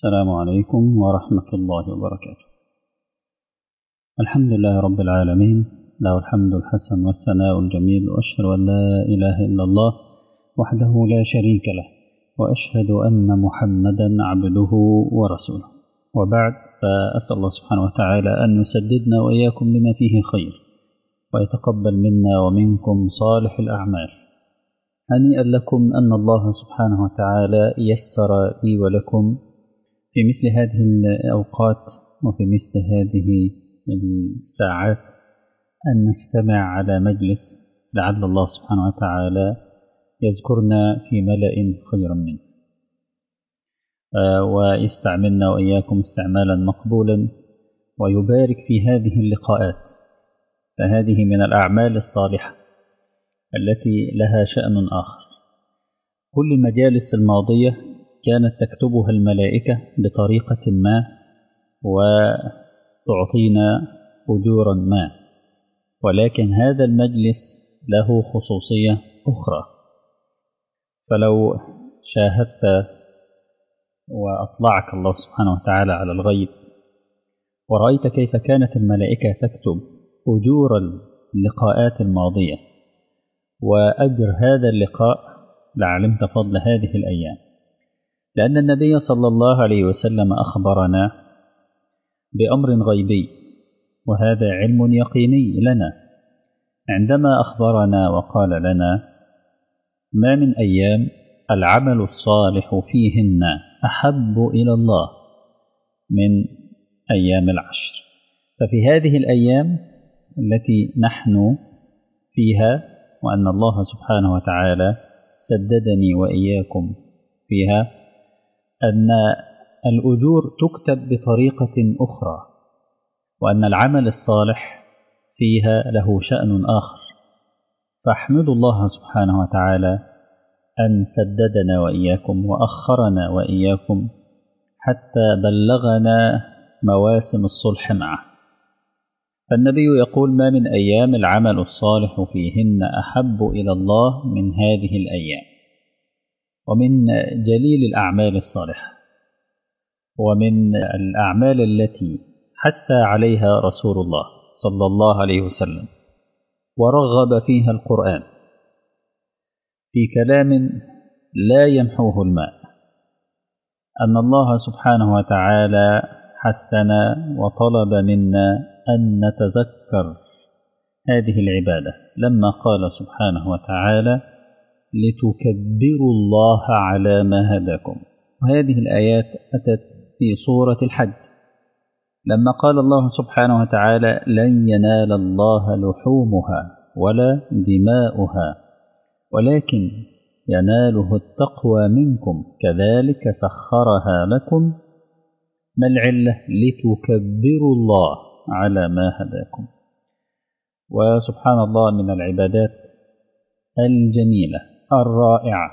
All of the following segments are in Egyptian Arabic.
السلام عليكم ورحمة الله وبركاته الحمد لله رب العالمين له الحمد الحسن والثناء الجميل وأشهد أن لا إله إلا الله وحده لا شريك له وأشهد أن محمدا عبده ورسوله وبعد فأسأل الله سبحانه وتعالى أن يسددنا وإياكم لما فيه خير ويتقبل منا ومنكم صالح الأعمال هنيئا لكم أن الله سبحانه وتعالى يسر لي ولكم في مثل هذه الأوقات وفي مثل هذه الساعات أن نجتمع على مجلس لعل الله سبحانه وتعالى يذكرنا في ملأ خيرا منه ويستعملنا وإياكم استعمالا مقبولا ويبارك في هذه اللقاءات فهذه من الأعمال الصالحة التي لها شأن آخر كل المجالس الماضية كانت تكتبها الملائكة بطريقة ما وتعطينا أجورا ما ولكن هذا المجلس له خصوصية أخرى فلو شاهدت وأطلعك الله سبحانه وتعالى على الغيب ورأيت كيف كانت الملائكة تكتب أجور اللقاءات الماضية وأجر هذا اللقاء لعلمت فضل هذه الأيام لأن النبي صلى الله عليه وسلم أخبرنا بأمر غيبي وهذا علم يقيني لنا عندما أخبرنا وقال لنا ما من أيام العمل الصالح فيهن أحب إلى الله من أيام العشر ففي هذه الأيام التي نحن فيها وأن الله سبحانه وتعالى سددني وإياكم فيها أن الأجور تكتب بطريقة أخرى وأن العمل الصالح فيها له شأن آخر فاحمد الله سبحانه وتعالى أن سددنا وإياكم وأخرنا وإياكم حتى بلغنا مواسم الصلح معه فالنبي يقول ما من أيام العمل الصالح فيهن أحب إلى الله من هذه الأيام ومن جليل الأعمال الصالحة ومن الأعمال التي حتى عليها رسول الله صلى الله عليه وسلم ورغب فيها القرآن في كلام لا يمحوه الماء أن الله سبحانه وتعالى حثنا وطلب منا أن نتذكر هذه العبادة لما قال سبحانه وتعالى لتكبروا الله على ما هداكم وهذه الآيات أتت في سورة الحج لما قال الله سبحانه وتعالى لن ينال الله لحومها ولا دماؤها ولكن يناله التقوى منكم كذلك سخرها لكم ما العلة لتكبروا الله على ما هداكم وسبحان الله من العبادات الجميلة الرائعة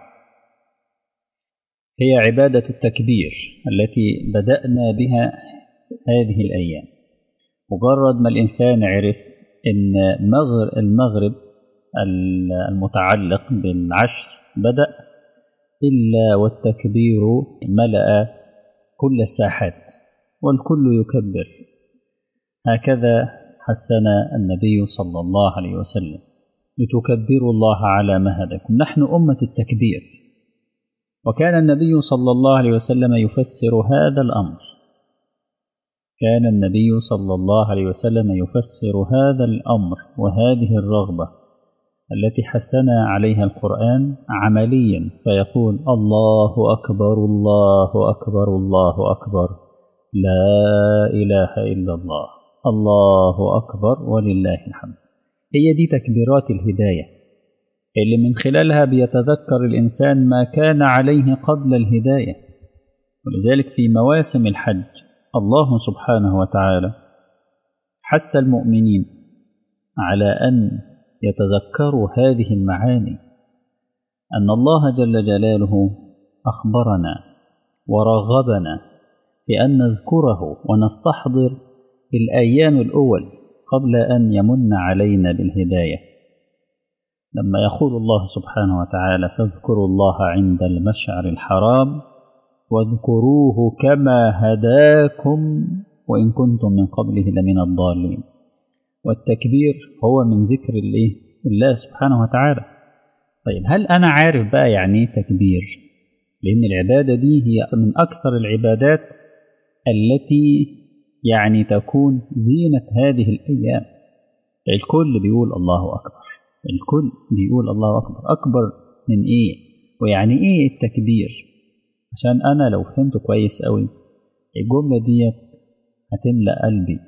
هي عبادة التكبير التي بدأنا بها هذه الأيام مجرد ما الإنسان عرف أن المغرب المتعلق بالعشر بدأ إلا والتكبير ملأ كل الساحات والكل يكبر هكذا حثنا النبي صلى الله عليه وسلم لتكبروا الله على ما هداكم نحن أمة التكبير وكان النبي صلى الله عليه وسلم يفسر هذا الأمر كان النبي صلى الله عليه وسلم يفسر هذا الأمر وهذه الرغبة التي حثنا عليها القرآن عمليا فيقول الله أكبر الله أكبر الله أكبر لا إله إلا الله الله أكبر ولله الحمد هي دي تكبيرات الهداية اللي من خلالها بيتذكر الإنسان ما كان عليه قبل الهداية ولذلك في مواسم الحج الله سبحانه وتعالى حث المؤمنين على أن يتذكروا هذه المعاني أن الله جل جلاله أخبرنا ورغبنا بأن نذكره ونستحضر الأيام الأول قبل أن يمن علينا بالهداية لما يقول الله سبحانه وتعالى فاذكروا الله عند المشعر الحرام واذكروه كما هداكم وإن كنتم من قبله لمن الضالين والتكبير هو من ذكر الله, الله سبحانه وتعالى طيب هل أنا عارف بقى يعني تكبير لأن العبادة دي هي من أكثر العبادات التي يعني تكون زينة هذه الأيام الكل بيقول الله أكبر الكل بيقول الله أكبر أكبر من إيه ويعني إيه التكبير عشان أنا لو فهمت كويس قوي الجملة دي هتملأ قلبي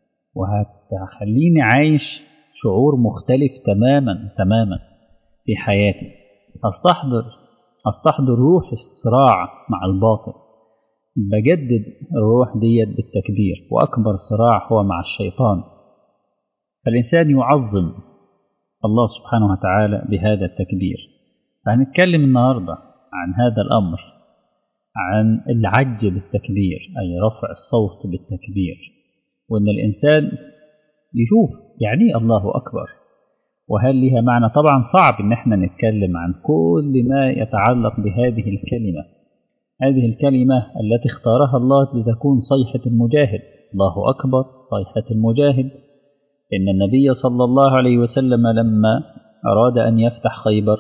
وهتخليني عايش شعور مختلف تماما تماما في حياتي أستحضر أستحضر روح الصراع مع الباطل بجدد الروح ديت بالتكبير وأكبر صراع هو مع الشيطان فالإنسان يعظم الله سبحانه وتعالى بهذا التكبير فهنتكلم النهاردة عن هذا الأمر عن العج بالتكبير أي رفع الصوت بالتكبير وأن الإنسان يشوف يعني الله أكبر وهل لها معنى طبعا صعب ان احنا نتكلم عن كل ما يتعلق بهذه الكلمة هذه الكلمة التي اختارها الله لتكون صيحة المجاهد الله أكبر صيحة المجاهد إن النبي صلى الله عليه وسلم لما أراد أن يفتح خيبر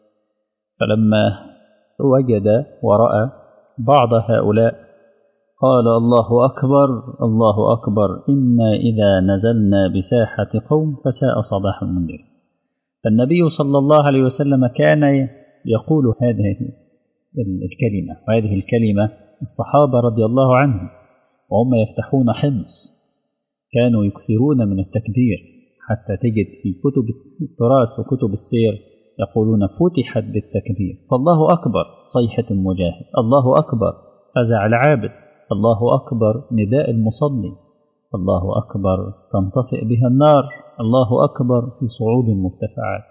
فلما وجد ورأى بعض هؤلاء قال الله أكبر الله أكبر إنا إذا نزلنا بساحة قوم فساء صباح المنذر فالنبي صلى الله عليه وسلم كان يقول هذه الكلمة وهذه الكلمة الصحابة رضي الله عنهم وهم يفتحون حمص كانوا يكثرون من التكبير حتى تجد في كتب التراث وكتب السير يقولون فتحت بالتكبير فالله أكبر صيحة المجاهد الله أكبر فزع العابد الله أكبر نداء المصلي الله أكبر تنطفئ بها النار الله أكبر في صعود المرتفعات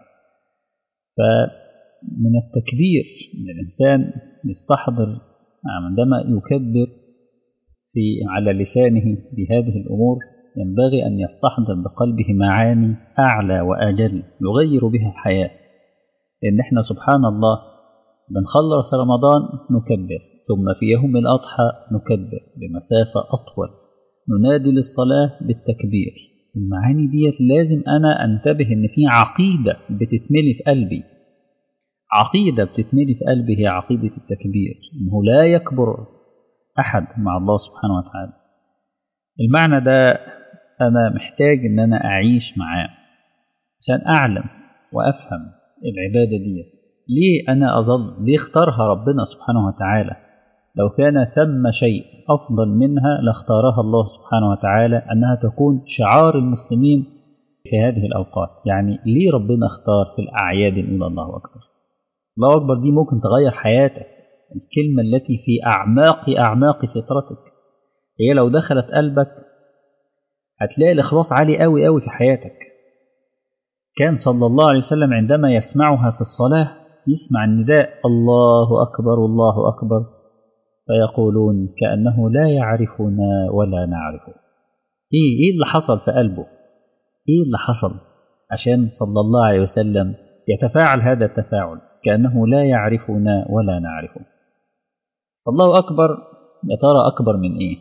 فمن التكبير أن الإنسان يستحضر عندما يكبر في على لسانه بهذه الأمور ينبغي أن يستحضر بقلبه معاني أعلى وأجل يغير بها الحياة لأن احنا سبحان الله بنخلص رمضان نكبر ثم في يوم الأضحى نكبر بمسافة أطول ننادي للصلاة بالتكبير المعاني ديت لازم أنا أنتبه إن في عقيدة بتتملي في قلبي عقيدة بتتملي في قلبي هي عقيدة التكبير إنه لا يكبر أحد مع الله سبحانه وتعالى المعنى ده أنا محتاج إن أنا أعيش معاه عشان أعلم وأفهم العبادة دي ليه أنا أظل ليه اختارها ربنا سبحانه وتعالى لو كان ثم شيء أفضل منها لاختارها الله سبحانه وتعالى أنها تكون شعار المسلمين في هذه الأوقات يعني ليه ربنا اختار في الأعياد نقول الله أكبر الله أكبر دي ممكن تغير حياتك الكلمة التي في أعماق أعماق فطرتك هي لو دخلت قلبك هتلاقي الإخلاص عالي قوي قوي في حياتك كان صلى الله عليه وسلم عندما يسمعها في الصلاة يسمع النداء الله أكبر الله أكبر فيقولون كأنه لا يعرفنا ولا نعرفه إيه, إيه اللي حصل في قلبه إيه اللي حصل عشان صلى الله عليه وسلم يتفاعل هذا التفاعل كأنه لا يعرفنا ولا نعرفه الله أكبر يا ترى أكبر من إيه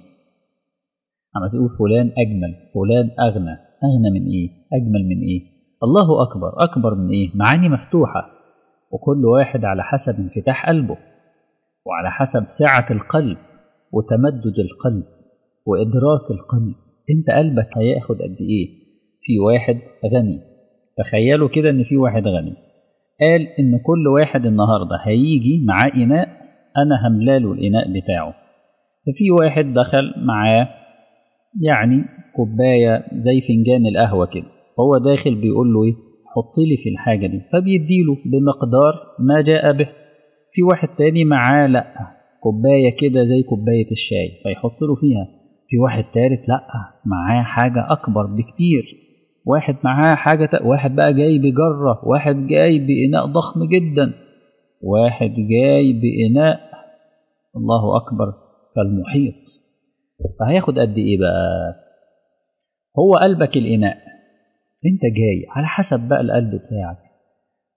عم تقول فلان أجمل فلان أغنى أغنى من إيه أجمل من إيه الله أكبر أكبر من إيه معاني مفتوحة وكل واحد على حسب انفتاح قلبه وعلى حسب سعة القلب وتمدد القلب وإدراك القلب أنت قلبك هياخد قد إيه في واحد غني تخيلوا كده إن في واحد غني قال إن كل واحد النهاردة هيجي معاه إناء أنا هملاله الإناء بتاعه ففي واحد دخل معاه يعني كوباية زي فنجان القهوة كده هو داخل بيقول له إيه حط لي في الحاجة دي فبيديله بمقدار ما جاء به في واحد تاني معاه لأ كوباية كده زي كوباية الشاي فيحط له فيها في واحد تالت لأ معاه حاجة أكبر بكتير واحد معاه حاجة ت... واحد بقى جاي بجرة واحد جاي بإناء ضخم جدا واحد جاي بإناء الله أكبر كالمحيط فهياخد قد إيه بقى هو قلبك الإناء أنت جاي على حسب بقى القلب بتاعك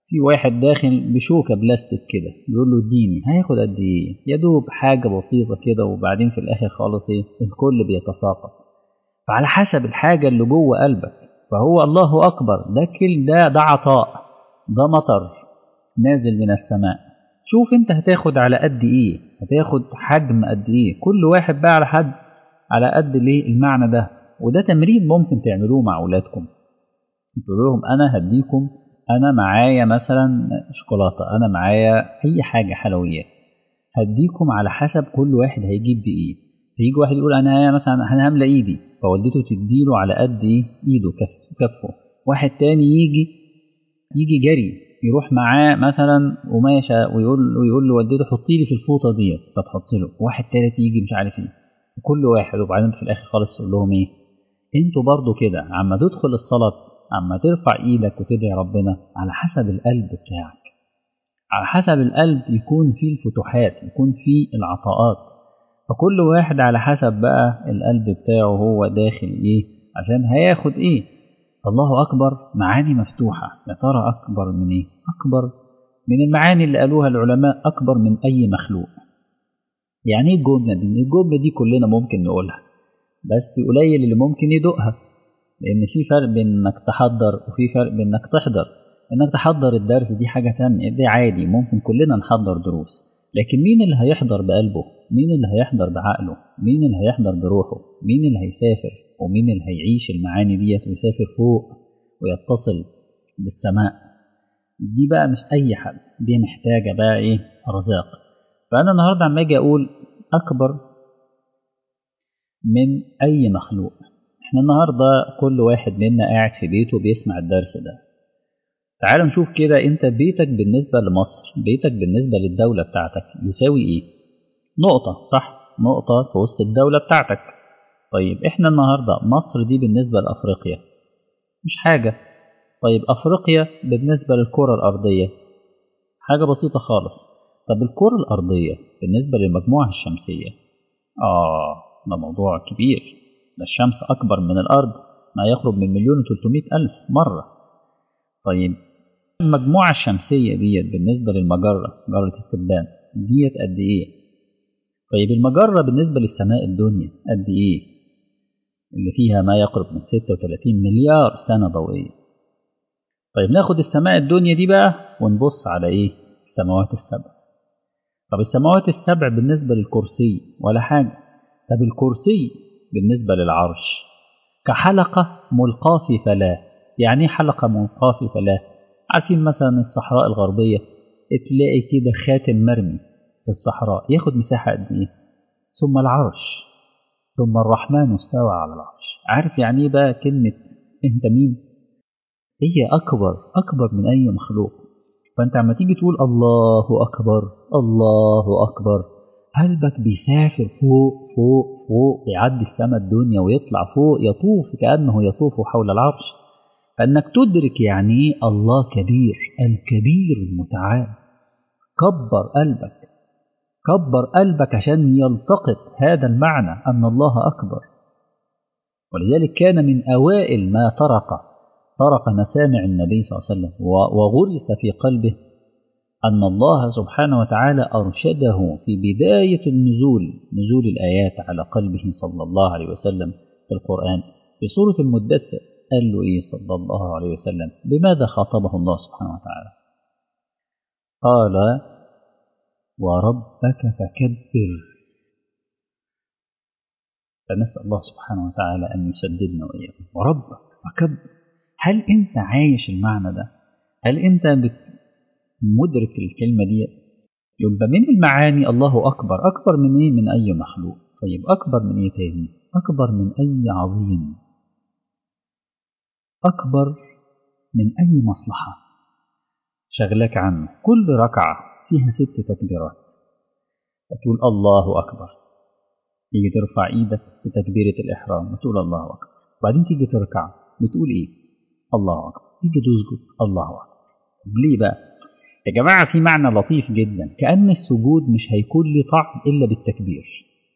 في واحد داخل بشوكة بلاستيك كده بيقول له اديني هياخد قد ايه يا دوب حاجة بسيطة كده وبعدين في الآخر خالص ايه الكل بيتساقط فعلى حسب الحاجة اللي جوه قلبك فهو الله أكبر ده كل ده ده عطاء ده مطر نازل من السماء شوف انت هتاخد على قد ايه هتاخد حجم قد ايه كل واحد بقى على حد على قد ليه المعنى ده وده تمرين ممكن تعملوه مع اولادكم تقول لهم انا هديكم انا معايا مثلا شوكولاته انا معايا اي حاجه حلويات هديكم على حسب كل واحد هيجيب بايه فيجي واحد يقول انا مثلا انا هملى ايدي فوالدته تديله على قد ايه ايده كف كفه واحد تاني يجي يجي جري يروح معاه مثلا قماشه ويقول ويقول لوالدته حطي لي في الفوطه ديت فتحط له واحد تالت يجي مش عارف ايه كل واحد وبعدين في الاخر خالص تقول لهم ايه انتوا برضو كده عما تدخل الصلاه عما ترفع ايدك وتدعي ربنا على حسب القلب بتاعك على حسب القلب يكون فيه الفتوحات يكون فيه العطاءات فكل واحد على حسب بقى القلب بتاعه هو داخل ايه عشان هياخد ايه الله اكبر معاني مفتوحه يا ترى اكبر من ايه اكبر من المعاني اللي قالوها العلماء اكبر من اي مخلوق يعني ايه الجمله دي الجمله دي كلنا ممكن نقولها بس قليل اللي ممكن يدوقها لان في فرق بين انك تحضر وفي فرق بين انك تحضر انك تحضر الدرس دي حاجه تانية دي عادي ممكن كلنا نحضر دروس لكن مين اللي هيحضر بقلبه مين اللي هيحضر بعقله مين اللي هيحضر بروحه مين اللي هيسافر ومين اللي هيعيش المعاني ديت ويسافر فوق ويتصل بالسماء دي بقى مش اي حد دي محتاجه بقى ايه رزاق فانا النهارده عم اجي اقول اكبر من اي مخلوق احنا النهارده كل واحد منا قاعد في بيته بيسمع الدرس ده تعالوا نشوف كده انت بيتك بالنسبه لمصر بيتك بالنسبه للدوله بتاعتك يساوي ايه نقطه صح نقطه في وسط الدوله بتاعتك طيب احنا النهارده مصر دي بالنسبه لافريقيا مش حاجه طيب افريقيا بالنسبه للكره الارضيه حاجه بسيطه خالص طب الكره الارضيه بالنسبه للمجموعه الشمسيه اه ده موضوع كبير ده الشمس اكبر من الارض ما يقرب من مليون وتلتمائة الف مره طيب المجموعه الشمسيه ديت بالنسبه للمجره مجره التبان ديت قد ايه طيب المجره بالنسبه للسماء الدنيا قد ايه اللي فيها ما يقرب من 36 مليار سنة ضوئية طيب ناخد السماء الدنيا دي بقى ونبص على ايه السماوات السبع طب السماوات السبع بالنسبة للكرسي ولا حاجة طب الكرسي بالنسبة للعرش كحلقة ملقاة في فلاة يعني ايه حلقة ملقاة في فلاة عارفين مثلا الصحراء الغربية تلاقي كده خاتم مرمي في الصحراء ياخد مساحة قد ايه ثم العرش ثم الرحمن استوى على العرش عارف يعني ايه بقى كلمة انت مين هي اكبر اكبر من اي مخلوق فانت عما تيجي تقول الله اكبر الله اكبر قلبك بيسافر فوق فوق فوق بيعدي السماء الدنيا ويطلع فوق يطوف كأنه يطوف حول العرش فانك تدرك يعني ايه الله كبير الكبير المتعال كبر قلبك كبر قلبك عشان يلتقط هذا المعنى أن الله أكبر ولذلك كان من أوائل ما طرق طرق مسامع النبي صلى الله عليه وسلم وغرس في قلبه أن الله سبحانه وتعالى أرشده في بداية النزول نزول الآيات على قلبه صلى الله عليه وسلم في القرآن في سورة المدثر قال له إيه صلى الله عليه وسلم بماذا خاطبه الله سبحانه وتعالى قال وربك فكبر فنسأل الله سبحانه وتعالى أن يسددنا وإياكم وربك فكبر هل أنت عايش المعنى ده؟ هل أنت مدرك الكلمة دي؟ يبقى من المعاني الله أكبر أكبر من إيه؟ من أي مخلوق طيب أكبر من إيه تاني؟ أكبر من أي عظيم أكبر من أي مصلحة شغلك عنه كل ركعة فيها ست تكبيرات تقول الله أكبر تيجي ترفع إيدك في تكبيرة الإحرام وتقول الله أكبر وبعدين تيجي تركع بتقول إيه الله أكبر تيجي تسجد الله أكبر ليه بقى يا جماعة في معنى لطيف جدا كأن السجود مش هيكون له طعم إلا بالتكبير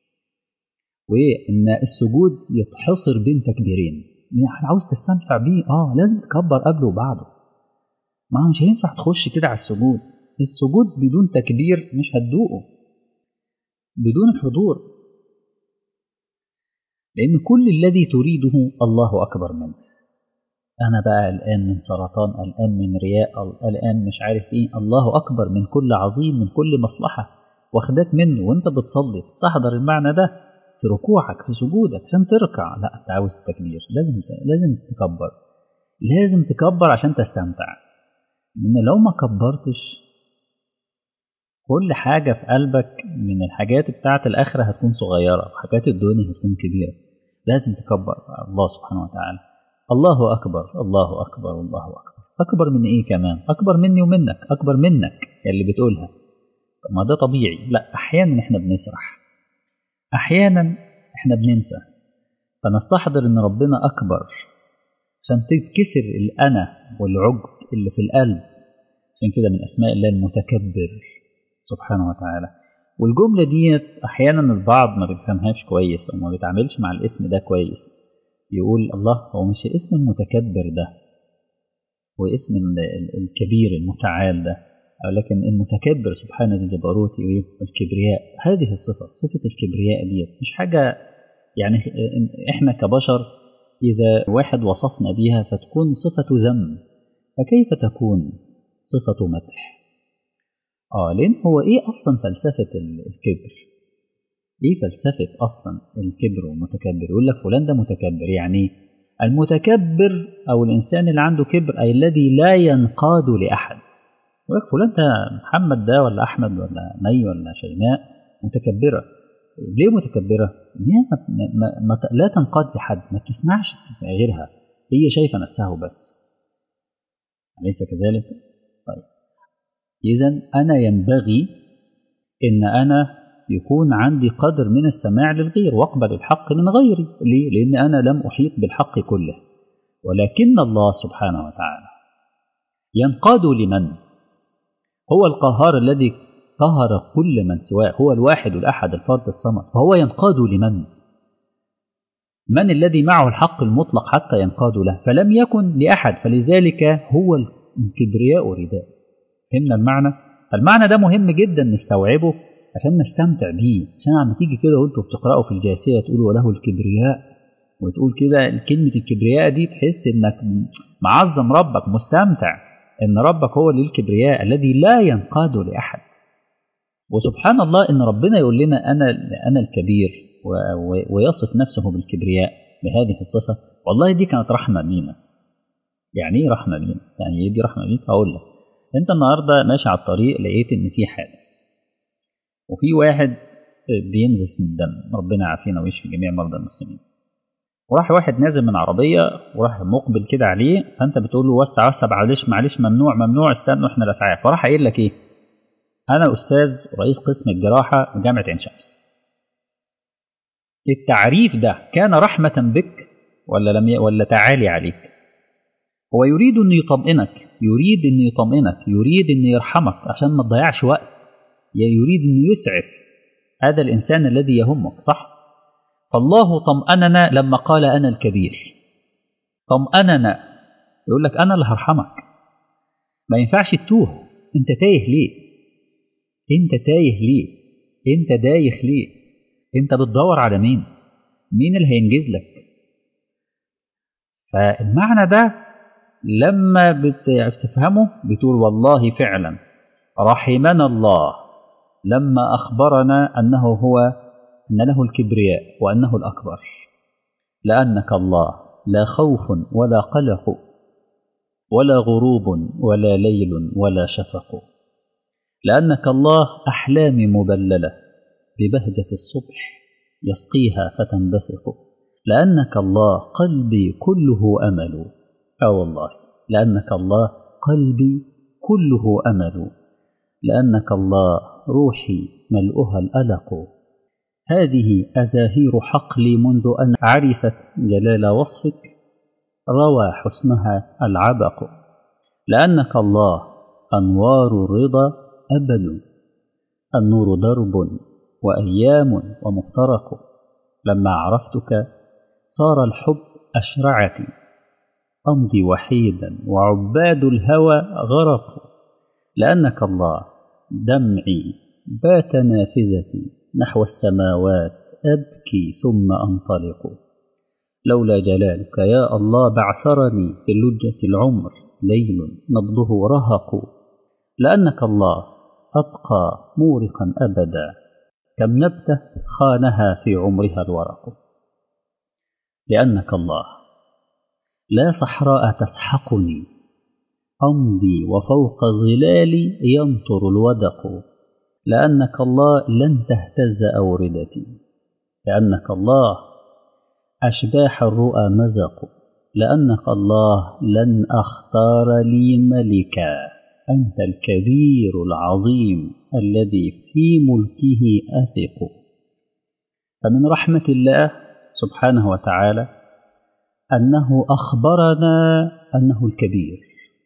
وإن السجود يتحصر بين تكبيرين عاوز تستمتع بيه اه لازم تكبر قبله وبعده ما هو مش هينفع تخش كده على السجود السجود بدون تكبير مش هتدوقه بدون الحضور لأن كل الذي تريده الله أكبر منه أنا بقى قلقان من سرطان قلقان من رياء قلقان مش عارف إيه الله أكبر من كل عظيم من كل مصلحة واخداك منه وأنت بتصلي تستحضر المعنى ده في ركوعك في سجودك عشان تركع لا أنت عاوز التكبير لازم لازم تكبر لازم تكبر عشان تستمتع لأن لو ما كبرتش كل حاجة في قلبك من الحاجات بتاعة الآخرة هتكون صغيرة وحاجات الدنيا هتكون كبيرة لازم تكبر الله سبحانه وتعالى الله أكبر الله أكبر الله أكبر أكبر من إيه كمان أكبر مني ومنك أكبر منك اللي بتقولها طب ما ده طبيعي لا أحيانا إحنا بنسرح أحيانا إحنا بننسى فنستحضر إن ربنا أكبر عشان تتكسر الأنا والعجب اللي في القلب عشان كده من أسماء الله المتكبر سبحانه وتعالى والجملة ديت أحيانا البعض ما بيفهمهاش كويس أو ما بيتعاملش مع الاسم ده كويس يقول الله هو مش اسم المتكبر ده هو اسم الكبير المتعال ده لكن المتكبر سبحانه ذي الجبروت والكبرياء هذه الصفة صفة الكبرياء ديت مش حاجة يعني احنا كبشر إذا واحد وصفنا بها فتكون صفة ذم فكيف تكون صفة مدح اه لان هو ايه اصلا فلسفه الكبر ايه فلسفه اصلا الكبر والمتكبر يقول لك فلان ده متكبر يعني المتكبر او الانسان اللي عنده كبر اي الذي لا ينقاد لاحد يقول لك فلان ده محمد ده ولا احمد ولا مي ولا شيماء متكبره ليه متكبره هي ما ما ما لا تنقاد لحد ما تسمعش غيرها هي شايفه نفسها وبس اليس كذلك طيب إذا أنا ينبغي إن أنا يكون عندي قدر من السماع للغير وأقبل الحق من غيري ليه؟ لأن أنا لم أحيط بالحق كله ولكن الله سبحانه وتعالى ينقاد لمن هو القهار الذي قهر كل من سواه هو الواحد الأحد الفرد الصمد فهو ينقاد لمن من الذي معه الحق المطلق حتى ينقاد له فلم يكن لأحد فلذلك هو الكبرياء رداء فهمنا المعنى المعنى ده مهم جدا نستوعبه عشان نستمتع بيه عشان لما تيجي كده وانتوا بتقرأوا في الجاسية تقولوا وله الكبرياء وتقول كده كلمة الكبرياء دي تحس انك معظم ربك مستمتع ان ربك هو اللي الكبرياء الذي لا ينقاد لأحد وسبحان الله ان ربنا يقول لنا انا انا الكبير ويصف نفسه بالكبرياء بهذه الصفة والله دي كانت رحمة بينا يعني ايه رحمة بينا يعني ايه دي رحمة بيك هقول لك انت النهارده ماشي على الطريق لقيت ان في حادث وفي واحد بينزف من الدم ربنا يعافينا ويشفي جميع مرضى المسلمين وراح واحد نازل من عربية وراح مقبل كده عليه فانت بتقول له وسع وسع معلش معلش ممنوع ممنوع استنوا احنا الاسعاف فراح قايل لك ايه انا استاذ رئيس قسم الجراحة في جامعة عين شمس التعريف ده كان رحمة بك ولا لم ي... ولا تعالي عليك هو يريد انه يطمئنك يريد انه يطمئنك يريد انه يرحمك عشان ما تضيعش وقت يريد انه يسعف هذا الانسان الذي يهمك صح فالله طمأننا لما قال انا الكبير طمأننا يقول لك انا اللي هرحمك ما ينفعش تتوه انت تايه ليه انت تايه ليه انت دايخ ليه انت بتدور على مين مين اللي هينجز لك فالمعنى ده لما بتفهمه بتقول والله فعلا رحمنا الله لما أخبرنا أنه هو أن له الكبرياء وأنه الأكبر لأنك الله لا خوف ولا قلق ولا غروب ولا ليل ولا شفق لأنك الله أحلام مبللة ببهجة الصبح يسقيها فتنبثق لأنك الله قلبي كله أمل آه والله لأنك الله قلبي كله أمل لأنك الله روحي ملؤها الألق هذه أزاهير حقلي منذ أن عرفت جلال وصفك روى حسنها العبق لأنك الله أنوار الرضا أبد النور درب وأيام ومفترق لما عرفتك صار الحب أشرعتي أمضي وحيدا وعباد الهوى غرقوا لأنك الله دمعي بات نافذتي نحو السماوات أبكي ثم أنطلق لولا جلالك يا الله بعثرني في لجة العمر ليل نبضه رهق لأنك الله أبقى مورقا أبدا كم نبتة خانها في عمرها الورق لأنك الله لا صحراء تسحقني أمضي وفوق ظلالي ينطر الودق لأنك الله لن تهتز أوردتي لأنك الله أشباح الرؤى مزق لأنك الله لن أختار لي ملكا أنت الكبير العظيم الذي في ملكه أثق فمن رحمة الله سبحانه وتعالى أنه أخبرنا أنه الكبير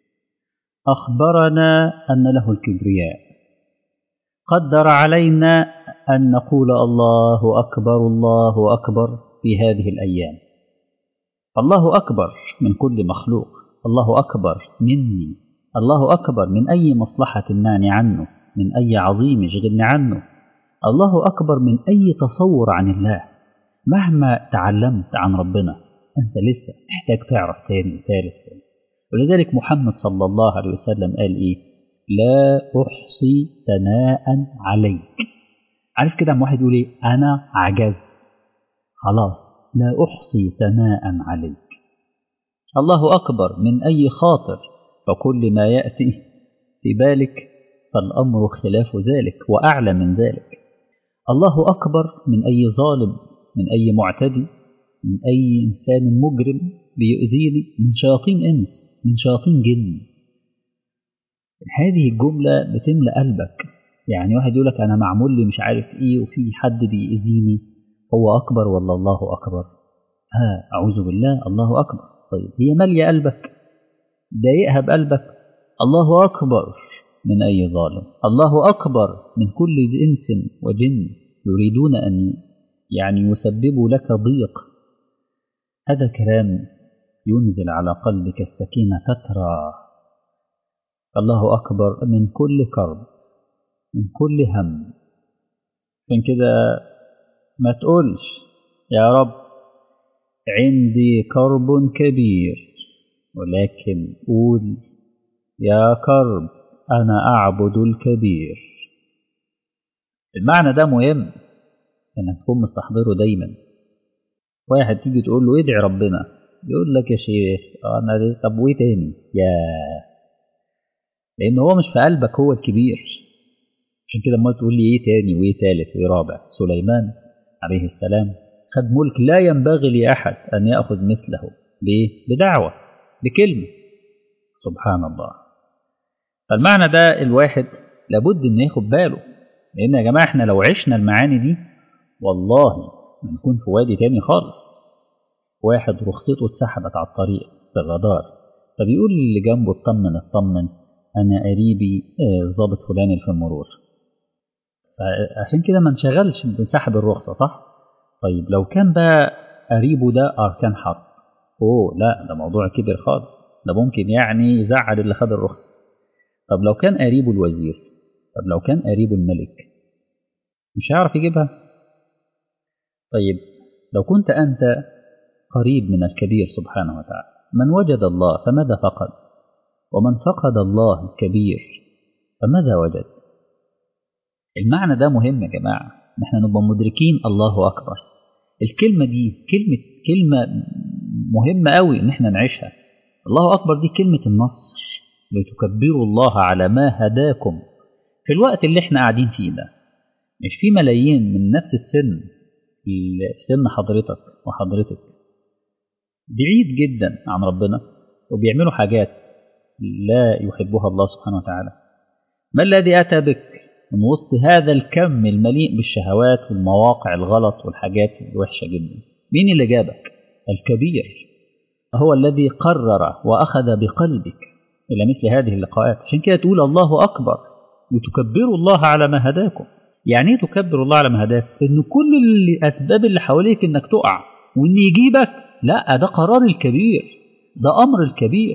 أخبرنا أن له الكبرياء قدر علينا أن نقول الله أكبر الله أكبر في هذه الأيام الله أكبر من كل مخلوق الله أكبر مني الله أكبر من أي مصلحة تمنعني عنه من أي عظيم يشغلني عنه الله أكبر من أي تصور عن الله مهما تعلمت عن ربنا أنت لسه محتاج تعرف تاني وثالث ولذلك محمد صلى الله عليه وسلم قال إيه لا أحصي ثناء عليك عارف كده واحد يقول إيه أنا عجزت خلاص لا أحصي ثناء عليك الله أكبر من أي خاطر فكل ما يأتي في بالك فالأمر خلاف ذلك وأعلى من ذلك الله أكبر من أي ظالم من أي معتدي من أي إنسان مجرم بيؤذيني من شياطين إنس من شياطين جن هذه الجملة بتملأ قلبك يعني واحد يقول لك أنا معمول لي مش عارف إيه وفي حد بيأذيني هو أكبر ولا الله أكبر ها أعوذ بالله الله أكبر طيب هي مالية قلبك ضايقها بقلبك الله أكبر من أي ظالم الله أكبر من كل إنس وجن يريدون أن يعني يسببوا لك ضيق هذا كلام ينزل على قلبك السكينة تترى الله أكبر من كل كرب من كل هم عشان كده ما تقولش يا رب عندي كرب كبير ولكن قول يا كرب أنا أعبد الكبير المعنى ده مهم انك تكون مستحضره دايما واحد تيجي تقول له ادعي ربنا يقول لك يا شيخ انا دي طب وايه تاني يا لان هو مش في قلبك هو الكبير عشان كده ما تقول لي ايه تاني وايه تالت وايه رابع سليمان عليه السلام خد ملك لا ينبغي لاحد ان ياخذ مثله بايه بدعوه بكلمه سبحان الله فالمعنى ده الواحد لابد انه ياخد باله لان يا جماعه احنا لو عشنا المعاني دي والله بنكون في وادي تاني خالص واحد رخصته اتسحبت على الطريق في الرادار فبيقول اللي جنبه اطمن اطمن انا قريبي الظابط آه فلان في المرور فعشان كده ما انشغلش بنسحب الرخصه صح طيب لو كان بقى قريبه ده اركان حرب اوه لا ده موضوع كبير خالص ده ممكن يعني يزعل اللي خد الرخصه طب لو كان قريبه الوزير طب لو كان قريبه الملك مش هيعرف يجيبها طيب لو كنت أنت قريب من الكبير سبحانه وتعالى من وجد الله فماذا فقد ومن فقد الله الكبير فماذا وجد المعنى ده مهم يا جماعة نحن نبقى مدركين الله أكبر الكلمة دي كلمة كلمة مهمة قوي إن احنا نعيشها الله أكبر دي كلمة النصر لتكبروا الله على ما هداكم في الوقت اللي احنا قاعدين فيه ده مش في ملايين من نفس السن في سن حضرتك وحضرتك بعيد جدا عن ربنا وبيعملوا حاجات لا يحبها الله سبحانه وتعالى ما الذي أتى بك من وسط هذا الكم المليء بالشهوات والمواقع الغلط والحاجات الوحشة جدا مين اللي جابك الكبير هو الذي قرر وأخذ بقلبك إلى مثل هذه اللقاءات عشان كده تقول الله أكبر وتكبروا الله على ما هداكم يعني ايه تكبر الله على ما هداك ان كل الاسباب اللي حواليك انك تقع وان يجيبك لا ده قرار الكبير ده أمر الكبير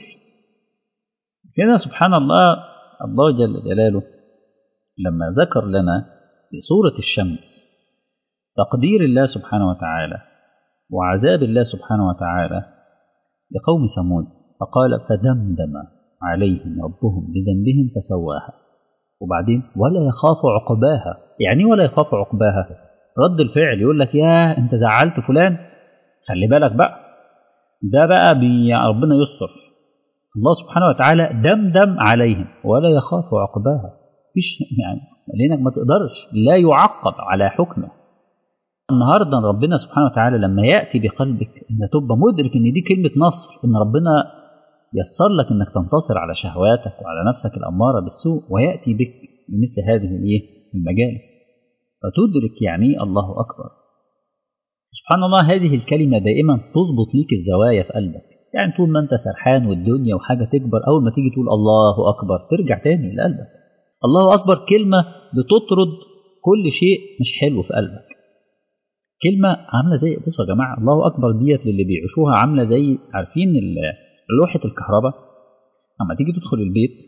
كده سبحان الله الله جل جلاله لما ذكر لنا في سورة الشمس تقدير الله سبحانه وتعالى وعذاب الله سبحانه وتعالى لقوم ثمود فقال فدمدم عليهم ربهم بذنبهم فسواها وبعدين ولا يخاف عقباها يعني ولا يخاف عقباها رد الفعل يقول لك يا انت زعلت فلان خلي بالك بقى ده بقى بي ربنا يستر الله سبحانه وتعالى دمدم عليهم ولا يخاف عقباها مفيش يعني لانك ما تقدرش لا يعقب على حكمه النهارده ربنا سبحانه وتعالى لما ياتي بقلبك ان تبقى مدرك ان دي كلمه نصر ان ربنا يسر لك انك تنتصر على شهواتك وعلى نفسك الاماره بالسوء وياتي بك بمثل هذه الايه المجالس فتدرك يعني الله اكبر سبحان الله هذه الكلمه دائما تضبط ليك الزوايا في قلبك يعني طول ما انت سرحان والدنيا وحاجه تكبر اول ما تيجي تقول الله اكبر ترجع تاني لقلبك الله اكبر كلمه بتطرد كل شيء مش حلو في قلبك كلمه عامله زي بصوا يا جماعه الله اكبر ديت للي بيعيشوها عامله زي عارفين لوحه الكهرباء اما تيجي تدخل البيت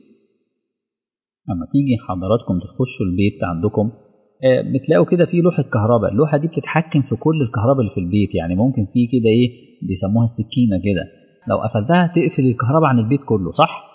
اما تيجي حضراتكم تخشوا البيت عندكم بتلاقوا كده في لوحه كهرباء اللوحه دي بتتحكم في كل الكهرباء اللي في البيت يعني ممكن في كده ايه بيسموها السكينه كده لو قفلتها تقفل الكهرباء عن البيت كله صح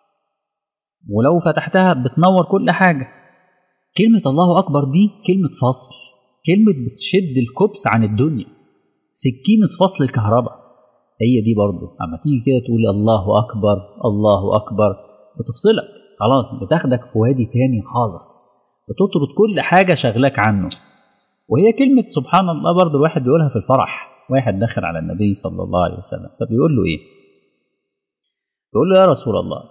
ولو فتحتها بتنور كل حاجه كلمه الله اكبر دي كلمه فصل كلمه بتشد الكبس عن الدنيا سكينه فصل الكهرباء هي دي برضه اما تيجي كده تقول الله اكبر الله اكبر بتفصلك خلاص بتاخدك في وادي تاني خالص بتطرد كل حاجه شغلك عنه وهي كلمه سبحان الله برضه الواحد بيقولها في الفرح واحد دخل على النبي صلى الله عليه وسلم فبيقول له ايه بيقول له يا رسول الله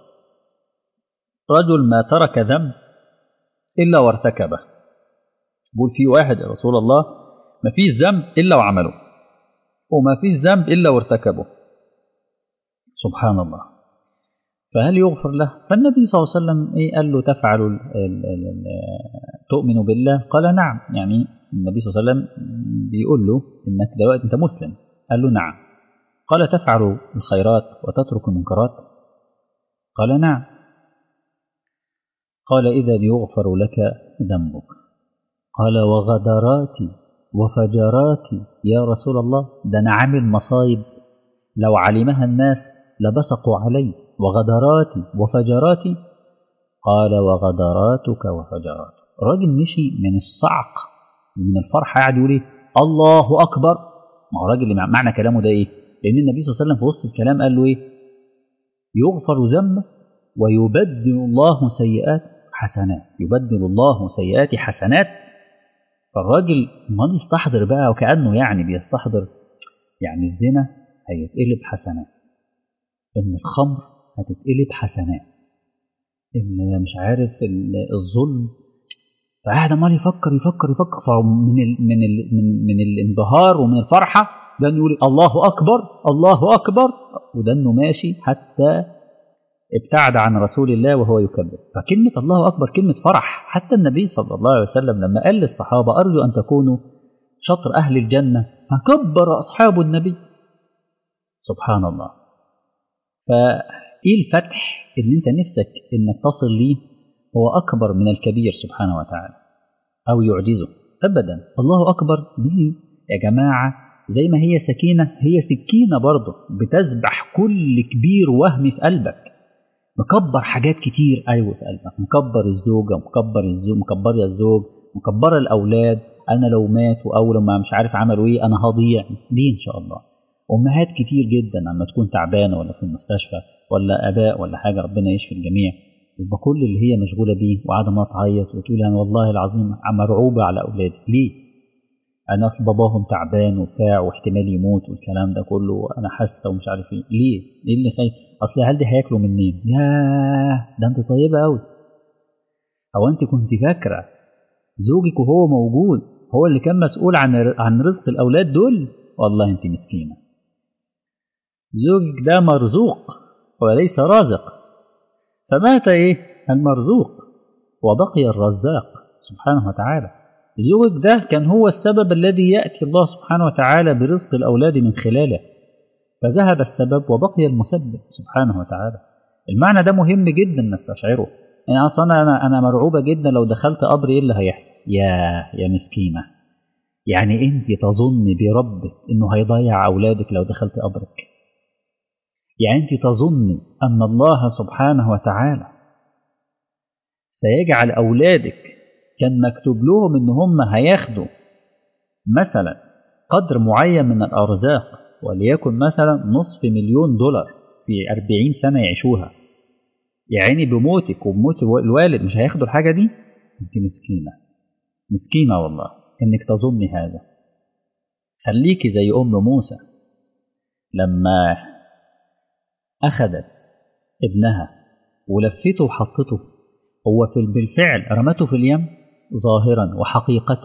رجل ما ترك ذنب الا وارتكبه بيقول في واحد يا رسول الله ما فيش ذنب الا وعمله وما فيش ذنب إلا وارتكبه سبحان الله فهل يغفر له فالنبي صلى الله عليه وسلم إيه قال له تفعل ال ال ال تؤمن بالله قال نعم يعني النبي صلى الله عليه وسلم بيقول له إنك دلوقتي أنت مسلم قال له نعم قال تفعل الخيرات وتترك المنكرات قال نعم قال إذا يغفر لك ذنبك قال وغدراتي وفجراتي يا رسول الله ده أنا عامل مصايب لو علمها الناس لبصقوا علي وغدراتي وفجراتي قال وغدراتك وفجراتك الراجل مشي من الصعق من الفرحة قاعد يقول ايه الله أكبر ما هو الراجل معنى كلامه ده ايه لأن النبي صلى الله عليه وسلم في وسط الكلام قال له ايه يغفر ذنبه ويبدل الله سيئات حسنات يبدل الله سيئات حسنات فالراجل ما يستحضر بقى وكأنه يعني بيستحضر يعني الزنا هيتقلب حسنات إن الخمر هتتقلب حسنات إن مش عارف الظلم فقاعد عمال يفكر يفكر يفكر فمن ال من ال من من الانبهار ومن الفرحة ده انه يقول الله أكبر الله أكبر وده انه ماشي حتى ابتعد عن رسول الله وهو يكبر فكلمة الله أكبر كلمة فرح حتى النبي صلى الله عليه وسلم لما قال للصحابة أرجو أن تكونوا شطر أهل الجنة فكبر أصحاب النبي سبحان الله فإيه الفتح اللي أنت نفسك إنك تصل ليه هو أكبر من الكبير سبحانه وتعالى أو يعجزه أبدا الله أكبر دي يا جماعة زي ما هي سكينة هي سكينة برضه بتذبح كل كبير وهم في قلبك مكبر حاجات كتير ايوه في قلبك مكبر الزوجه مكبر الزوج مكبر الزوج مكبر الاولاد انا لو ماتوا او لما مش عارف عملوا ايه انا هضيع دي ان شاء الله امهات كتير جدا لما تكون تعبانه ولا في المستشفى ولا اباء ولا حاجه ربنا يشفي الجميع يبقى كل اللي هي مشغوله بيه وقاعده ما تعيط وتقول انا والله العظيم مرعوبه على اولادي ليه؟ انا اصل باباهم تعبان وبتاع واحتمال يموت والكلام ده كله انا حاسه ومش عارف ايه ليه؟ ايه اللي خايف؟ اصل العيال دي هياكلوا منين؟ ياه ده انت طيبه قوي او انت كنت فاكره زوجك وهو موجود هو اللي كان مسؤول عن عن رزق الاولاد دول والله انت مسكينه زوجك ده مرزوق وليس رازق فمات ايه المرزوق وبقي الرزاق سبحانه وتعالى زوجك ده كان هو السبب الذي ياتي الله سبحانه وتعالى برزق الاولاد من خلاله فذهب السبب وبقي المسبب سبحانه وتعالى المعنى ده مهم جدا نستشعره يعني اصلا انا انا مرعوبه جدا لو دخلت قبر ايه اللي هيحصل يا يا مسكينه يعني انت تظني بربك انه هيضيع اولادك لو دخلت قبرك يعني انت تظني ان الله سبحانه وتعالى سيجعل اولادك كان مكتوب لهم ان هم هياخدوا مثلا قدر معين من الارزاق وليكن مثلا نصف مليون دولار في أربعين سنة يعيشوها يعني بموتك وبموت الوالد مش هياخدوا الحاجة دي انت مسكينة مسكينة والله انك تظني هذا خليكي زي أم موسى لما أخذت ابنها ولفته وحطته هو في بالفعل رمته في اليم ظاهرا وحقيقة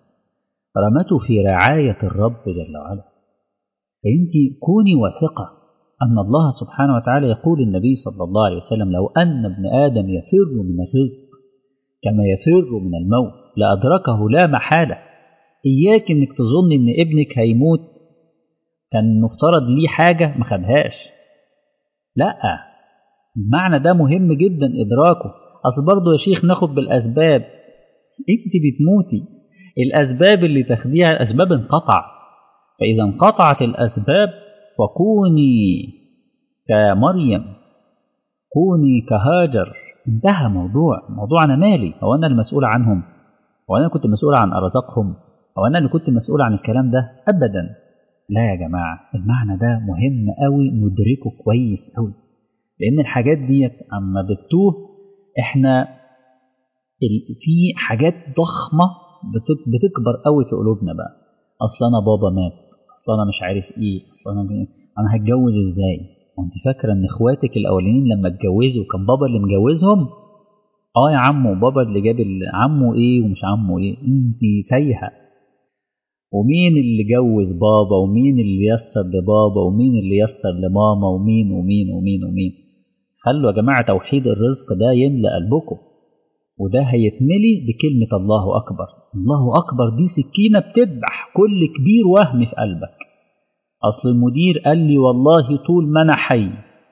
رمته في رعاية الرب جل وعلا فأنت كوني واثقة أن الله سبحانه وتعالى يقول النبي صلى الله عليه وسلم لو أن ابن آدم يفر من الرزق كما يفر من الموت لأدركه لا محالة إياك إنك تظن إن ابنك هيموت كان مفترض ليه حاجة ما خدهاش لا المعنى ده مهم جدا إدراكه أصل برضه يا شيخ ناخد بالأسباب أنت بتموتي الأسباب اللي تاخديها الأسباب انقطع فإذا انقطعت الأسباب فكوني كمريم كوني كهاجر انتهى موضوع موضوع أنا مالي هو أنا المسؤول عنهم هو أنا كنت مسؤول عن أرزاقهم هو أنا اللي كنت مسؤول عن الكلام ده أبدا لا يا جماعة المعنى ده مهم قوي ندركه كويس قوي لأن الحاجات ديت أما بتتوه إحنا في حاجات ضخمة بتكبر قوي في قلوبنا بقى أصل أنا بابا مات أصل أنا مش عارف إيه أصل أنا أنا هتجوز إزاي وأنت فاكرة إن إخواتك الأولانيين لما اتجوزوا كان بابا اللي مجوزهم اه يا عمو بابا اللي جاب عمه ايه ومش عمه ايه انت تايهه ومين اللي جوز بابا ومين اللي يسر لبابا ومين اللي يسر لماما ومين ومين ومين ومين خلوا يا جماعة توحيد الرزق ده يملأ قلبكم وده هيتملي بكلمة الله أكبر الله أكبر دي سكينة بتذبح كل كبير وهم في قلبك أصل المدير قال لي والله طول ما أنا حي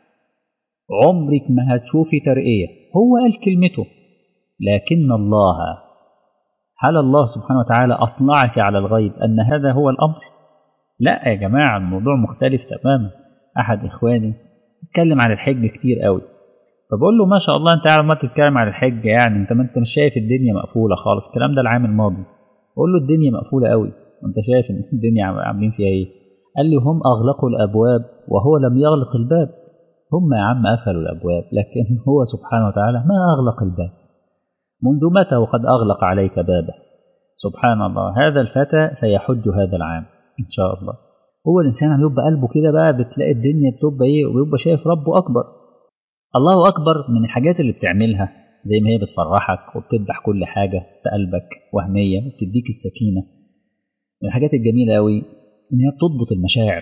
عمرك ما هتشوفي ترقية هو قال كلمته لكن الله هل الله سبحانه وتعالى أطلعك على الغيب أن هذا هو الأمر؟ لا يا جماعة الموضوع مختلف تماما أحد إخواني اتكلم عن الحج كتير قوي فبقول له ما شاء الله أنت عارف ما تتكلم عن الحج يعني أنت ما أنت مش شايف الدنيا مقفولة خالص الكلام ده العام الماضي بقول له الدنيا مقفولة قوي وأنت شايف إن الدنيا عاملين فيها إيه؟ قال لي هم أغلقوا الأبواب وهو لم يغلق الباب هم يا عم قفلوا الأبواب لكن هو سبحانه وتعالى ما أغلق الباب منذ متى وقد أغلق عليك بابه سبحان الله هذا الفتى سيحج هذا العام إن شاء الله هو الإنسان لما يبقى قلبه كده بقى بتلاقي الدنيا بتبقى إيه ويبقى شايف ربه أكبر الله أكبر من الحاجات اللي بتعملها زي ما هي بتفرحك وبتذبح كل حاجة في قلبك وهمية وبتديك السكينة من الحاجات الجميلة أوي إن هي بتضبط المشاعر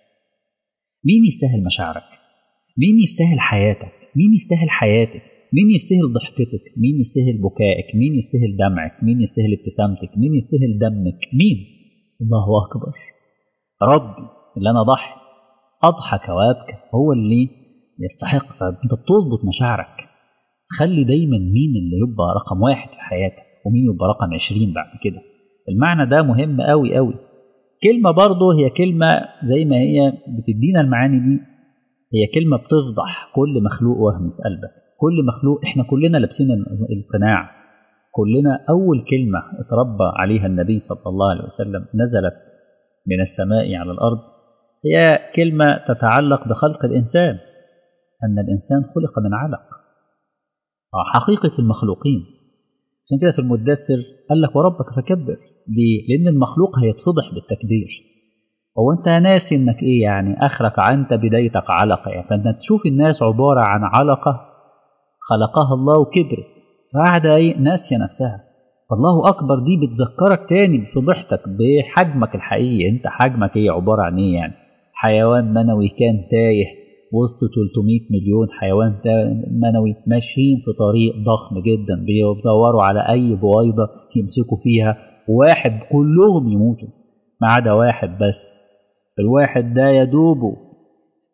مين يستاهل مشاعرك؟ مين يستاهل حياتك؟ مين يستاهل حياتك؟ مين يستاهل ضحكتك مين يستاهل بكائك مين يستاهل دمعك مين يستاهل ابتسامتك مين يستاهل دمك مين الله أكبر ربي اللي أنا ضحي أضحك وأبكى هو اللي يستحق فأنت بتضبط مشاعرك خلي دايما مين اللي يبقى رقم واحد في حياتك ومين يبقى رقم عشرين بعد كده المعنى ده مهم قوي قوي كلمة برضه هي كلمة زي ما هي بتدينا المعاني دي هي كلمة بتفضح كل مخلوق وهمي في قلبك كل مخلوق احنا كلنا لابسين القناع كلنا أول كلمة اتربى عليها النبي صلى الله عليه وسلم نزلت من السماء على الأرض هي كلمة تتعلق بخلق الإنسان أن الإنسان خلق من علق حقيقة المخلوقين عشان كده في المدثر قال لك وربك فكبر ليه؟ لأن المخلوق هيتفضح بالتكبير هو أنت ناسي إنك إيه يعني آخرك أنت بدايتك علقة يعني فأنت تشوف الناس عبارة عن علقة خلقها الله وكبرت فقاعدة ايه ناسية نفسها فالله أكبر دي بتذكرك تاني بفضيحتك بحجمك الحقيقي أنت حجمك ايه عبارة عن ايه يعني حيوان منوي كان تايه وسط 300 مليون حيوان منوي ماشيين في طريق ضخم جدا بيدوروا على أي بويضة يمسكوا فيها واحد كلهم يموتوا ما عدا واحد بس الواحد ده يدوبه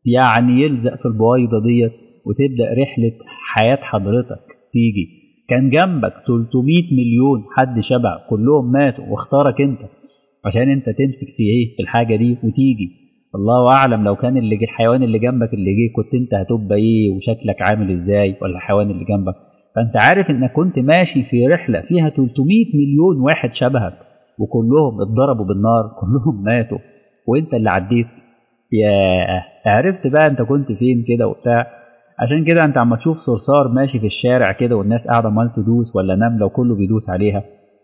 يعني يلزق في البويضة ديت وتبدأ رحلة حياة حضرتك تيجي كان جنبك 300 مليون حد شبه كلهم ماتوا واختارك انت عشان انت تمسك في ايه في الحاجة دي وتيجي الله اعلم لو كان اللي الحيوان اللي جنبك اللي جه كنت انت هتبقى ايه وشكلك عامل ازاي ولا الحيوان اللي جنبك فانت عارف انك كنت ماشي في رحلة فيها 300 مليون واحد شبهك وكلهم اتضربوا بالنار كلهم ماتوا وانت اللي عديت يا عرفت بقى انت كنت فين كده وبتاع عشان كده انت عم تشوف صرصار ماشي في الشارع كده والناس قاعده عمال تدوس ولا نمله وكله بيدوس عليها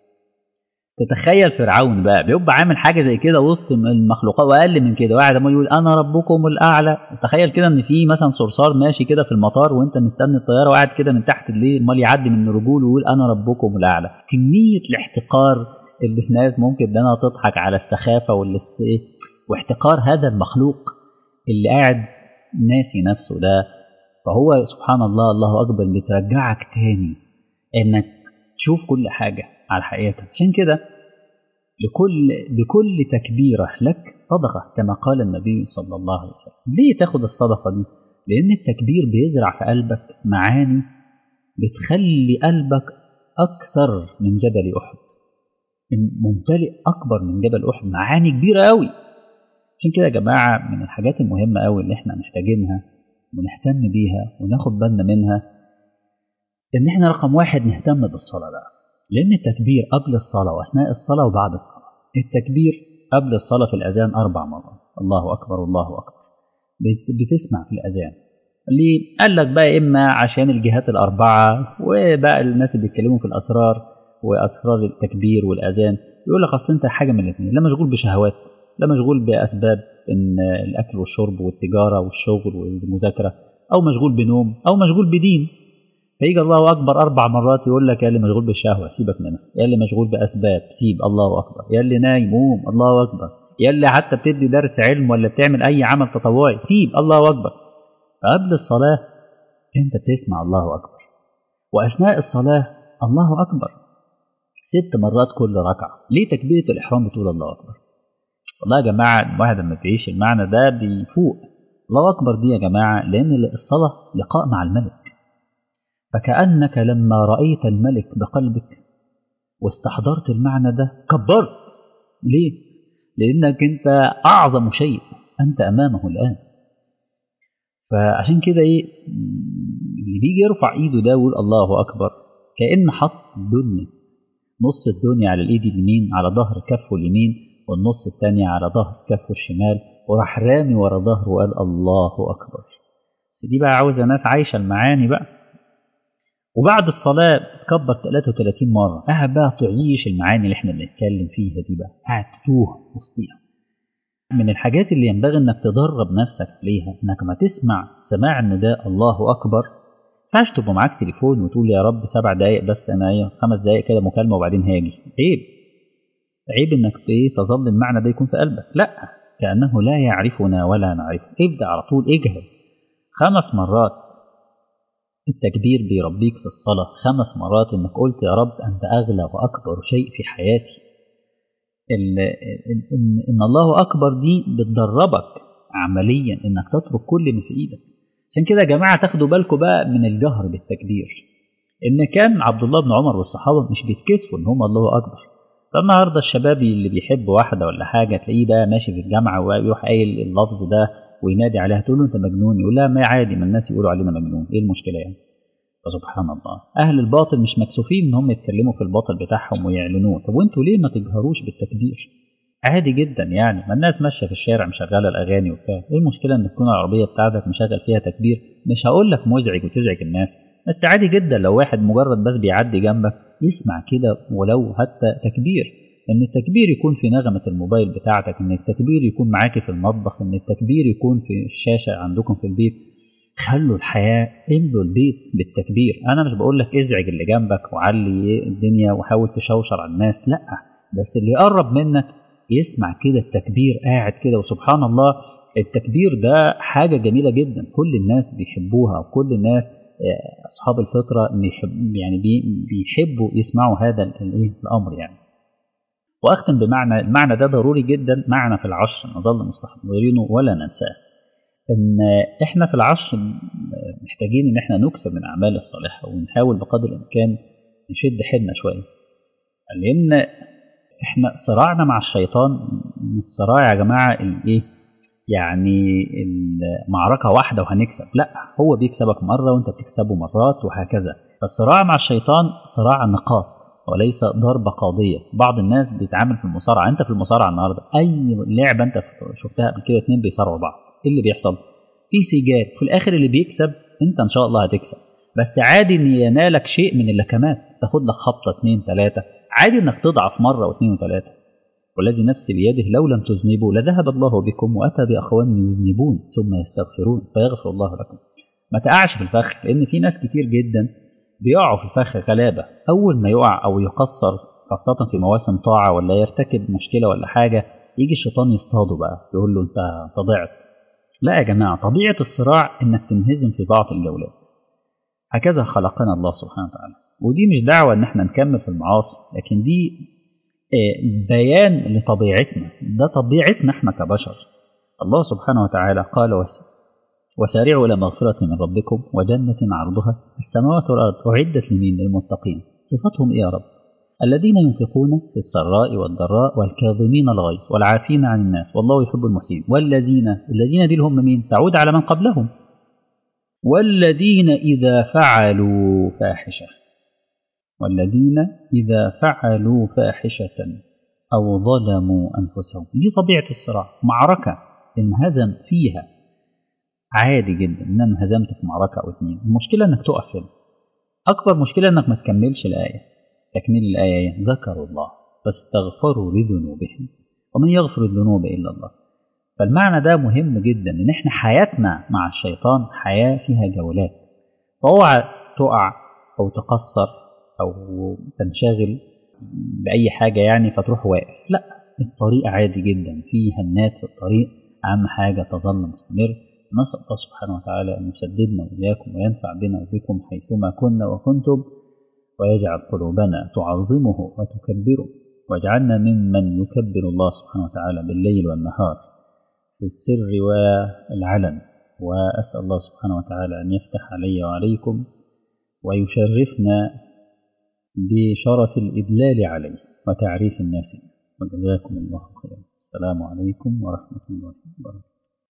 تتخيل فرعون بقى بيبقى عامل حاجه زي كده وسط المخلوقات واقل من كده واحد عمال يقول انا ربكم الاعلى تخيل كده ان في مثلا صرصار ماشي كده في المطار وانت مستني الطياره وقاعد كده من تحت الليل امال يعدي من رجوله ويقول انا ربكم الاعلى كميه الاحتقار اللي الناس ممكن انها تضحك على السخافه والاست ايه واحتقار هذا المخلوق اللي قاعد ناسي نفسه ده فهو سبحان الله الله اكبر بترجعك تاني انك تشوف كل حاجه على حقيقتها عشان كده لكل بكل تكبيره لك صدقه كما قال النبي صلى الله عليه وسلم ليه تاخد الصدقه دي لان التكبير بيزرع في قلبك معاني بتخلي قلبك اكثر من جبل احد ممتلئ اكبر من جبل احد معاني كبيره قوي عشان كده يا جماعه من الحاجات المهمه قوي اللي احنا محتاجينها ونهتم بيها وناخد بالنا منها ان احنا رقم واحد نهتم بالصلاه بقى لان التكبير قبل الصلاه واثناء الصلاه وبعد الصلاه التكبير قبل الصلاه في الاذان اربع مرات الله اكبر الله اكبر بتسمع في الاذان ليه قال لك بقى اما عشان الجهات الاربعه وبقى الناس اللي بيتكلموا في الاسرار واسرار التكبير والاذان يقول لك اصل انت حاجه من الاثنين لا مشغول بشهوات لا مشغول باسباب ان الاكل والشرب والتجاره والشغل والمذاكره او مشغول بنوم او مشغول بدين فيجي الله اكبر اربع مرات يقول لك يا اللي مشغول بالشهوه سيبك منها يا اللي مشغول باسباب سيب الله اكبر يا اللي نايم قوم الله اكبر يا اللي حتى بتدي درس علم ولا بتعمل اي عمل تطوعي سيب الله اكبر فقبل الصلاه انت بتسمع الله اكبر واثناء الصلاه الله اكبر ست مرات كل ركعه ليه تكبيره الاحرام بتقول الله اكبر والله يا جماعه الواحد لما بيعيش المعنى ده بيفوق الله اكبر دي يا جماعه لان الصلاه لقاء مع الملك فكأنك لما رأيت الملك بقلبك واستحضرت المعنى ده كبرت ليه؟ لأنك أنت أعظم شيء أنت أمامه الآن فعشان كده إيه اللي بيجي يرفع إيده ده ويقول الله أكبر كأن حط الدنيا نص الدنيا على الإيد اليمين على ظهر كفه اليمين والنص التانية على ظهر كفه الشمال وراح رامي ورا ظهره وقال الله أكبر بس دي بقى عاوزة ناس عايشة المعاني بقى وبعد الصلاة تكبر 33 مرة قاعد بقى تعيش المعاني اللي احنا بنتكلم فيها دي بقى قاعد تتوه وسطيها من الحاجات اللي ينبغي انك تدرب نفسك عليها انك ما تسمع سماع النداء الله اكبر ينفعش تبقى معاك تليفون وتقول يا رب سبع دقايق بس انا ايه خمس دقايق كده مكالمه وبعدين هاجي عيب عيب انك ايه تظل المعنى ده يكون في قلبك لا كانه لا يعرفنا ولا نعرفه ابدا على طول اجهز خمس مرات التكبير بيربيك في الصلاة خمس مرات إنك قلت يا رب أنت أغلى وأكبر شيء في حياتي إن, إن الله أكبر دي بتدربك عمليا إنك تترك كل ما في إيدك عشان كده يا جماعة تاخدوا بالكم بقى من الجهر بالتكبير إن كان عبد الله بن عمر والصحابة مش بيتكسفوا إن هم الله أكبر فالنهارده الشباب اللي بيحب واحدة ولا حاجة تلاقيه بقى ماشي في الجامعة ويروح قايل اللفظ ده وينادي عليها تقول له انت مجنون يقول لها ما عادي ما الناس يقولوا علينا مجنون ايه المشكله يعني فسبحان الله اهل الباطل مش مكسوفين ان هم يتكلموا في الباطل بتاعهم ويعلنوه طب وانتوا ليه ما تجهروش بالتكبير عادي جدا يعني ما الناس ماشيه في الشارع مشغله الاغاني وبتاع ايه المشكله ان تكون العربيه بتاعتك مشغل فيها تكبير مش هقول لك مزعج وتزعج الناس بس عادي جدا لو واحد مجرد بس بيعدي جنبك يسمع كده ولو حتى تكبير ان التكبير يكون في نغمة الموبايل بتاعتك ان التكبير يكون معاكي في المطبخ ان التكبير يكون في الشاشة عندكم في البيت خلوا الحياة املوا البيت بالتكبير انا مش بقول لك ازعج اللي جنبك وعلي الدنيا وحاول تشوشر على الناس لا بس اللي يقرب منك يسمع كده التكبير قاعد كده وسبحان الله التكبير ده حاجة جميلة جدا كل الناس بيحبوها وكل الناس أصحاب الفطرة يعني بيحبوا يسمعوا هذا الأمر يعني واختم بمعنى المعنى ده ضروري جدا معنى في العشر نظل مستحضرينه ولا ننساه ان احنا في العشر محتاجين ان احنا نكثر من الاعمال الصالحه ونحاول بقدر الامكان نشد حيلنا شويه لان احنا صراعنا مع الشيطان مش صراع يا جماعه الايه يعني المعركه واحده وهنكسب لا هو بيكسبك مره وانت بتكسبه مرات وهكذا فالصراع مع الشيطان صراع نقاط وليس ضربة قاضية بعض الناس بيتعامل في المصارعة انت في المصارعة النهاردة اي لعبة انت شفتها قبل كده اتنين بيصارعوا بعض ايه اللي بيحصل في سجال في الاخر اللي بيكسب انت ان شاء الله هتكسب بس عادي ان ينالك شيء من اللكمات تاخد لك خبطة اتنين تلاتة عادي انك تضعف مرة واثنين وثلاثة والذي نفسي بيده لو لم تذنبوا لذهب الله بكم واتى باخوان يذنبون ثم يستغفرون فيغفر الله لكم ما تقعش في الفخ لان في ناس كتير جدا بيقعوا في الفخ غلابة أول ما يقع أو يقصر خاصة في مواسم طاعة ولا يرتكب مشكلة ولا حاجة يجي الشيطان يصطاده بقى يقول له أنت أنت ضعت لا يا جماعة طبيعة الصراع إنك تنهزم في بعض الجولات هكذا خلقنا الله سبحانه وتعالى ودي مش دعوة إن احنا نكمل في المعاصي لكن دي بيان لطبيعتنا ده طبيعتنا احنا كبشر الله سبحانه وتعالى قال وسلم وسارعوا إلى مغفرة من ربكم وجنة عرضها السماوات والأرض أعدت لمين للمتقين صفتهم إيه يا رب الذين ينفقون في السراء والضراء والكاظمين الغيظ والعافين عن الناس والله يحب المحسنين والذين الذين دي هم مين تعود على من قبلهم والذين إذا فعلوا فاحشة والذين إذا فعلوا فاحشة أو ظلموا أنفسهم دي طبيعة الصراع معركة انهزم فيها عادي جدا ان انا انهزمت في معركه او اتنين المشكله انك تقف هنا اكبر مشكله انك ما تكملش الايه تكميل الايه ذكروا الله فاستغفروا لذنوبهم ومن يغفر الذنوب الا الله فالمعنى ده مهم جدا ان احنا حياتنا مع الشيطان حياه فيها جولات فاوعى تقع او تقصر او تنشغل باي حاجه يعني فتروح واقف لا الطريق عادي جدا في هنات في الطريق اهم حاجه تظل مستمر نسأل الله سبحانه وتعالى أن يسددنا وإياكم وينفع بنا وبكم حيثما كنا وكنتم ويجعل قلوبنا تعظمه وتكبره واجعلنا ممن يكبر الله سبحانه وتعالى بالليل والنهار في السر والعلن وأسأل الله سبحانه وتعالى أن يفتح علي وعليكم ويشرفنا بشرف الإدلال عليه وتعريف الناس وجزاكم الله خيرا السلام عليكم ورحمة الله وبركاته